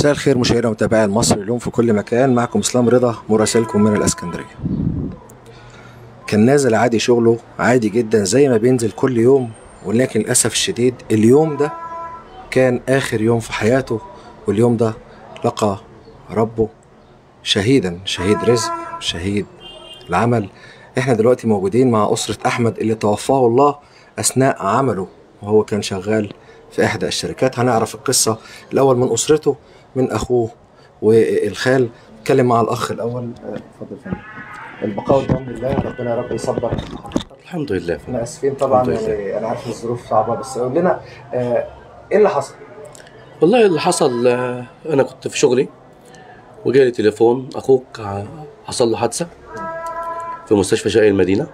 مساء الخير مشاهدينا ومتابعي المصري اليوم في كل مكان معكم اسلام رضا مراسلكم من الاسكندريه كان نازل عادي شغله عادي جدا زي ما بينزل كل يوم ولكن للاسف الشديد اليوم ده كان اخر يوم في حياته واليوم ده لقى ربه شهيدا شهيد رزق شهيد العمل احنا دلوقتي موجودين مع اسره احمد اللي توفاه الله اثناء عمله وهو كان شغال في احدى الشركات هنعرف القصه الاول من اسرته من اخوه والخال نتكلم مع الاخ الاول آه، اتفضل فندم البقاء والدوام لله ربنا يا رب يصبر الحمد لله احنا اسفين طبعا الحمد لله. يعني انا عارف الظروف صعبه بس قول لنا آه، ايه اللي حصل؟ والله اللي حصل آه، انا كنت في شغلي وجالي تليفون اخوك ع- حصل له حادثه في مستشفى شرقي المدينه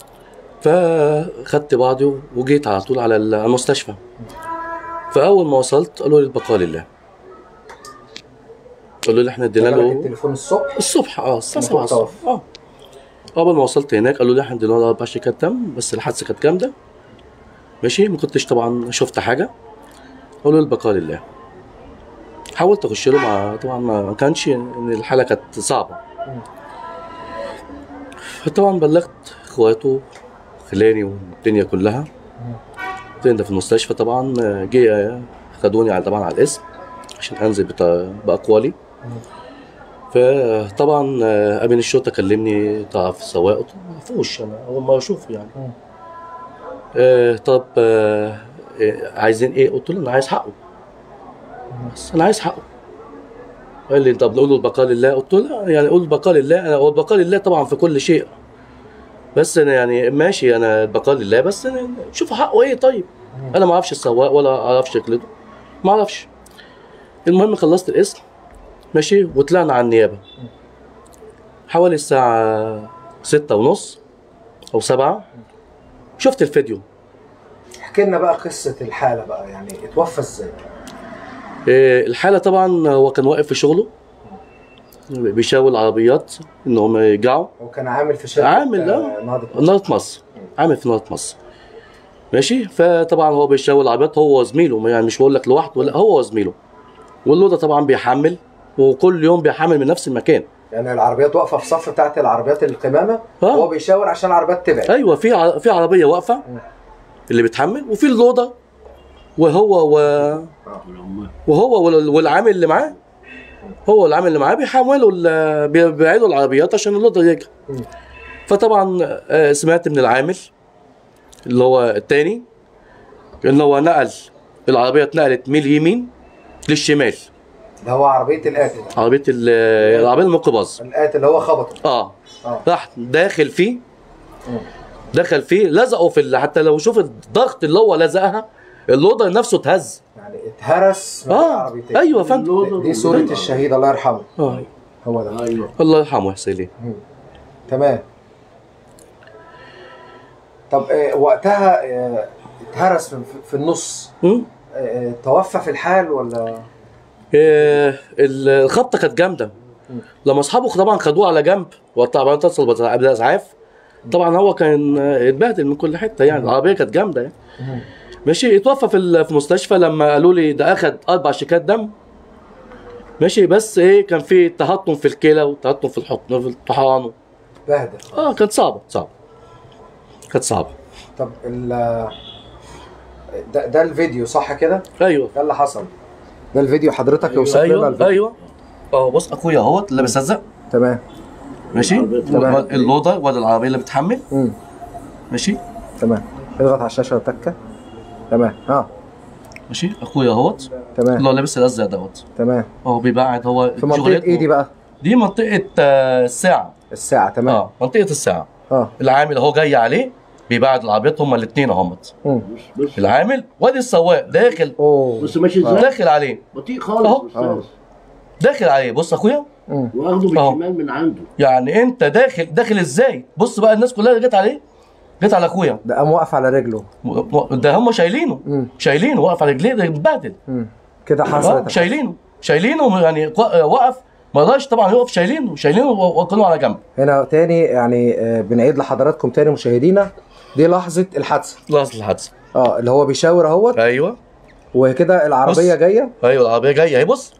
فخدت بعضي وجيت على طول على ال- على المستشفى فاول ما وصلت قالوا لي البقاء لله قالوا لي احنا ادينا جالك له التليفون الصبح الصبح اه الساعه لما 7 كنت الصبح اه اول ما وصلت هناك قالوا لي احنا ادينا له اربع شيكات دم بس الحادثه كانت جامده ماشي ما كنتش طبعا شفت حاجه قالوا لي البقاء لله حاولت اخش له مع طبعا ما كانش ان الحاله كانت صعبه فطبعا بلغت اخواته خلاني والدنيا كلها فين ده في المستشفى طبعا جه خدوني على طبعا على الاسم عشان انزل بتا- باقوالي فطبعا امين الشرطه كلمني تعرف سواق قلت له ما اعرفوش انا اول مره اشوفه يعني مم. آه طب آه آه، عايزين ايه قلت له انا عايز حقه بس انا عايز حقه قال لي طب نقول له البقاء لله قلت له لا يعني قول البقاء لله انا هو البقاء لله طبعا في كل شيء بس انا يعني ماشي انا البقاء لله بس أنا شوف حقه ايه طيب انا ما اعرفش السواق ولا اعرف شكلته ما اعرفش المهم خلصت الاسم ماشي وطلعنا على النيابه حوالي الساعه ستة ونص او سبعة شفت الفيديو احكي لنا بقى قصه الحاله بقى يعني اتوفى ازاي؟ إيه، الحالة طبعا هو كان واقف في شغله بيشاور العربيات ان هم يرجعوا هو كان عامل في شركه عامل، آه، آه. نهضه مصر. نهضة مصر عامل في نهضة مصر ماشي فطبعا هو بيشاور العربيات هو وزميله يعني مش بقول لك لوحده لا هو وزميله واللودة طبعا بيحمل وكل يوم بيحمل من نفس المكان يعني العربيات واقفه في صف بتاعت العربيات القمامه آه. هو بيشاور عشان العربيات تبعد ايوه في ع- في عربيه واقفه اللي بتحمل وفي اللوده وهو و... وهو وال- والعامل اللي معاه هو والعامل اللي معاه بيحملوا ال- بي- بيعيدوا العربيات عشان اللوده يرجع مم. فطبعا آه، سمعت من العامل اللي هو التاني ان هو نقل العربيه اتنقلت من اليمين للشمال ده هو عربيه القاتل عربيه ال- العربيه الميكروباص القاتل اللي هو خبطه اه اه راح داخل فيه مم. دخل فيه لزقه في ال- حتى لو شوف الضغط اللي هو لزقها اللودر نفسه اتهز يعني اتهرس من اه العربيتين ايوه يا فندم دي صورة الشهيد الله يرحمه اه هو ده ايوه الله يرحمه ويحسن ليه تمام طب آه، وقتها آه، اتهرس في, في النص مم؟ آه، آه، توفى في الحال ولا آه، ال- الخبطه كانت جامده لما اصحابه طبعا خدوه على جنب وطبعا اتصل بالاسعاف طبعا هو كان آه، اتبهدل من كل حته يعني العربيه كانت جامده يعني ماشي اتوفى في ال- في المستشفى لما قالوا لي ده اخد اربع شيكات دم ماشي بس ايه كان في تهطم في الكلى وتهطم في الحضن في الطحال بهدل اه كانت صعبه صعبه كانت صعبه طب ال ده, ده الفيديو صح كده؟ ايوه ده اللي حصل ده الفيديو حضرتك يوصف لنا ايوه الفيديو ايوه اه بص اخويا اهوت اللي بيستهزأ تمام ماشي تمام. اللوضه ولا العربيه اللي بتحمل امم ماشي تمام اضغط على الشاشه وتكه تمام اه ماشي اخويا اهوت تمام اللي هو لابس الازرق دوت تمام هو بيبعد هو في منطقه شغلته- ايه دي بقى؟ دي منطقه آه، الساعه الساعه تمام اه منطقه الساعه اه العامل اهو جاي عليه بيبعد العربيات هما الاثنين اهمت مم. بص بص العامل وادي السواق داخل اوه بص ماشي ازاي داخل عليه بطيء خالص أهو. استاذ داخل عليه بص اخويا مم. واخده أهو. بالشمال من عنده يعني انت داخل داخل ازاي بص بقى الناس كلها اللي جت عليه جت على اخويا ده قام واقف على رجله م- م- ده هم شايلينه مم. شايلينه واقف على رجليه ده متبهدل مم. كده اه حصلت شايلينه شايلينه يعني قا- وقف ما رضاش طبعا يقف شايلينه شايلينه وواقفينه على جنب هنا تاني يعني آه، بنعيد لحضراتكم تاني مشاهدينا دي لحظة الحادثة لحظه الحادثه اه اللي هو بيشاور اهوت ايوه وكده العربية بص. جاية ايوه العربيه جايه اهي بص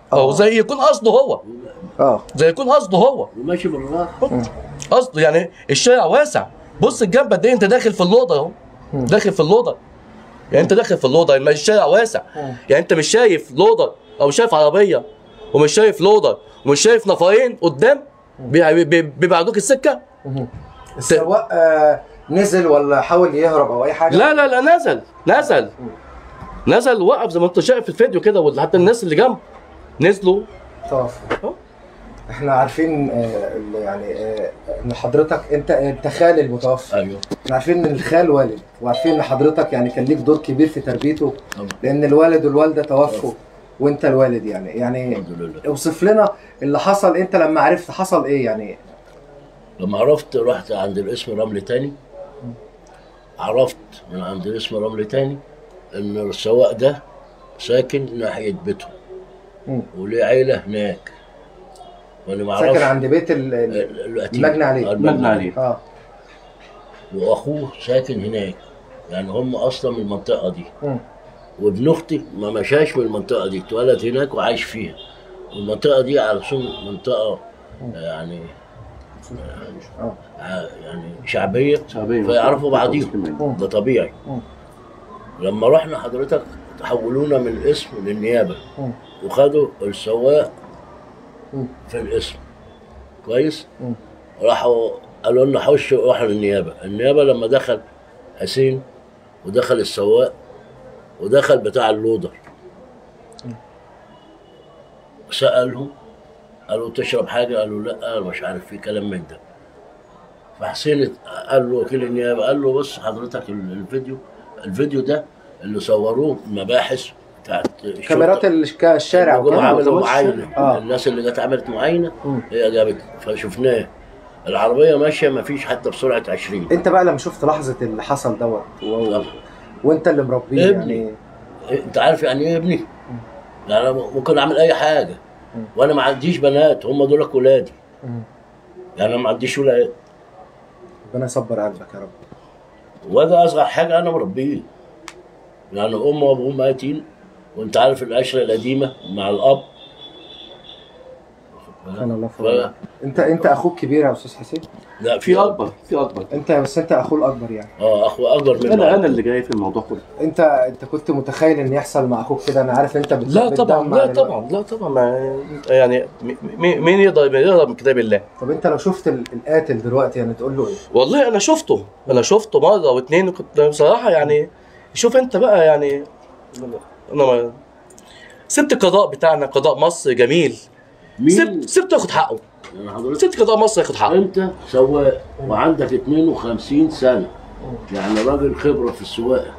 او زي يكون قصده هو اه زي يكون قصده هو وماشي بالراحه قصده يعني الشارع واسع بص الجنب قد ايه انت داخل في اللوضه اهو داخل في اللوضه يعني انت داخل في اللوضه يعني الشارع واسع يعني انت مش شايف لوضه او شايف عربيه ومش شايف لوضه ومش شايف نفرين قدام بي- بي- بيبعدوك السكه السواق آه نزل ولا حاول يهرب او اي حاجه لا لا لا نزل نزل نزل وقف زي ما انت شايف في الفيديو كده وحتى الناس اللي جنبه نزلوا طاف أه. احنا عارفين آه ال- يعني آه ان حضرتك انت انت خال المتوفى ايوه احنا عارفين ان الخال والد وعارفين ان حضرتك يعني كان ليك دور كبير في تربيته طبعا. لان الوالد والوالده توفوا وانت الوالد يعني يعني الحمد لله اوصف لنا اللي حصل انت لما عرفت حصل ايه يعني لما عرفت رحت عند الاسم رمل تاني عرفت من عند الاسم رمل تاني ان السواق ده ساكن ناحيه بيتهم مم. وليه عيله هناك وانا ما ساكن اعرفش عند بيت ال- ال- ال- القتيل. المجني عليه. المجني عليه. اه واخوه ساكن هناك يعني هم اصلا من المنطقه دي مم. وابن اختي ما مشاش من المنطقه دي اتولد هناك وعايش فيها والمنطقه دي على طول منطقه يعني اه ع- يعني شعبيه شعبية. فيعرفوا بعضيهم مم. ده طبيعي مم. لما رحنا حضرتك تحولونا من الاسم للنيابه مم. وخدوا السواق مم. في الاسم كويس مم. راحوا قالوا لنا حوش روحوا للنيابه النيابه لما دخل حسين ودخل السواق ودخل بتاع اللودر سألهم قالوا تشرب حاجة قالوا لا مش عارف في كلام من ده فحسين ات- قال له وكيل النيابة قال له بص حضرتك ال- الفيديو الفيديو ده اللي صوروه المباحث بتاعت الشرطة. كاميرات الش- الشارع اللي جم وكده عملوا والوش. معاينة اه الناس اللي جت عملت معاينة مم. هي جابت فشفناه العربية ماشية ما فيش حتى بسرعة 20 انت بقى لما شفت لحظه اللي حصل دوت و... طبعا. وانت اللي مربيه ابني. يعني إيه، انت عارف يعني ايه ابني؟ يعني انا ممكن اعمل اي حاجة مم. وانا ما عنديش بنات هم دول ولادي مم. يعني انا ما عنديش ولاد ربنا يصبر قلبك يا رب وده اصغر حاجة انا مربيه يعني امه وابوه ماتين وانت عارف العشرة القديمة مع الاب سبحان الله ف... فضل. انت انت اخوك كبير يا استاذ حسين لا في اكبر في اكبر انت بس انت اخوه الاكبر يعني اه اخو اكبر منه انا انا اللي جاي في الموضوع كله انت انت كنت متخيل ان يحصل مع اخوك كده انا عارف انت بت... لا طبعا بتدمع لا دلوقتي. طبعا لا طبعا ما يعني م- م- مين يقدر يقرا من كتاب الله طب انت لو شفت ال- القاتل دلوقتي يعني تقول له ايه؟ والله انا شفته انا شفته مره واثنين وكنت بصراحه يعني شوف انت بقى يعني انا ما سبت القضاء بتاعنا قضاء مصر جميل مين؟ سبت سبته ياخد حقه يعني حضرتك سبت قضاء مصر ياخد حقه انت سواق وعندك 52 سنه يعني راجل خبره في السواقه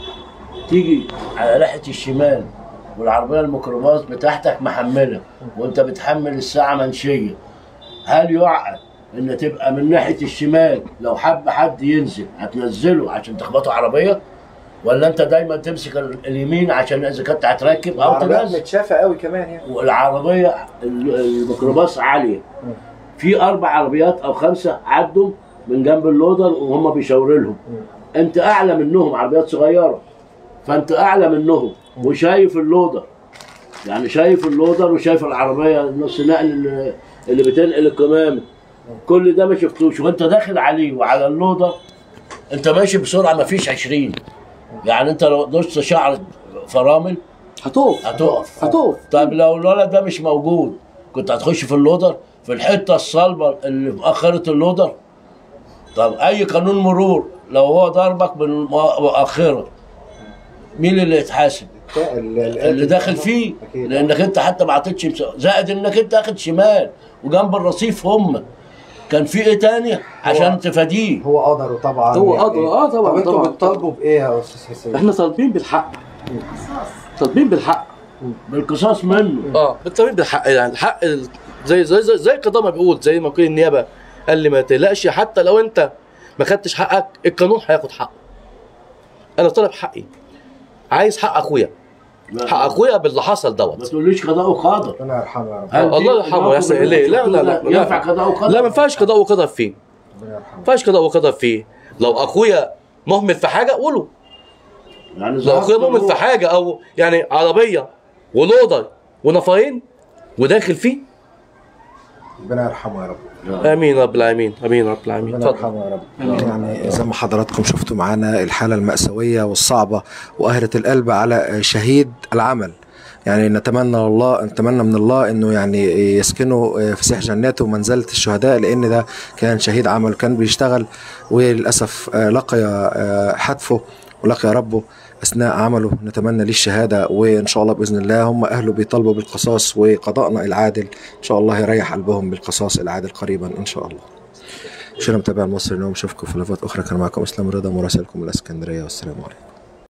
تيجي على ناحيه الشمال والعربيه الميكروباص بتاعتك محمله وانت بتحمل الساعه منشيه هل يعقل ان تبقى من ناحيه الشمال لو حب حد ينزل هتنزله عشان تخبطه عربيه ولا انت دايما تمسك ال- اليمين عشان اذا كنت هتركب او العربيات تنزل متشافه قوي كمان يعني والعربيه ال- الميكروباص عاليه في اربع عربيات او خمسه عدوا من جنب اللودر وهم بيشاوروا لهم انت اعلى منهم عربيات صغيره فانت اعلى منهم وشايف اللودر يعني شايف اللودر وشايف العربيه نص نقل اللي- اللي بتنقل القمامه كل ده ما شفتوش وانت داخل عليه وعلى اللودر انت ماشي بسرعه ما فيش 20 يعني انت لو دوست شعر فرامل هتقف هتقف هتقف طب لو الولد ده مش موجود كنت هتخش في اللودر في الحته الصلبه اللي في اخره اللودر طب اي قانون مرور لو هو ضربك بالمؤخره مين اللي يتحاسب؟ ال- ال- اللي داخل فيه أكيد. لانك انت حتى ما عطيتش مسا- زائد انك انت اخد شمال وجنب الرصيف هم كان في ايه تاني عشان تفاديه هو قدره طبعا هو يعني. قدره، آه طبعا، طب انتوا طبعا. بتطالبوا بايه يا استاذ حسين؟ احنا طالبين بالحق طالبين بالحق بالقصاص منه اه طالبين بالحق يعني الحق ال- زي زي زي, زي القضاء ما بيقول زي ما وكيل النيابه قال لي ما تقلقش حتى لو انت ما خدتش حقك القانون هياخد حقه انا طالب حقي عايز حق اخويا حق اخويا باللي حصل ما دوت تقوليش قضاء وقدر ربنا يرحمه يا رب هل الله دي يرحمه يا سيدي. ليه؟ لا، لا، لا، لا. ينفع قضاء وقدر لا ما ينفعش قضاء وقدر فيه ربنا يرحمه ما ينفعش قضاء وقدر فيه لو اخويا مهمل في حاجه قوله يعني لو اخويا مهمل في حاجه او يعني عربيه ولودر ونفرين وداخل فيه ربنا يرحمه يا رب امين رب العالمين امين رب العالمين ربنا اتفضل يرحمه يا رب يعني زي ما حضراتكم شفتوا معانا الحالة المأساوية والصعبة وقهرة القلب على شهيد العمل يعني نتمنى الله نتمنى من الله انه يعني يسكنه فسيح جناته ومنزلة الشهداء لان ده كان شهيد عمل كان بيشتغل وللاسف لقي حتفه ولقي ربه اثناء عمله نتمنى ليه الشهاده وان شاء الله باذن الله هم اهله بيطالبوا بالقصاص وقضاءنا العادل ان شاء الله يريح قلبهم بالقصاص العادل قريبا ان شاء الله شكرا متابع المصري اليوم اشوفكم في لفات اخرى كان معكم اسلام رضا مراسلكم من الاسكندريه والسلام عليكم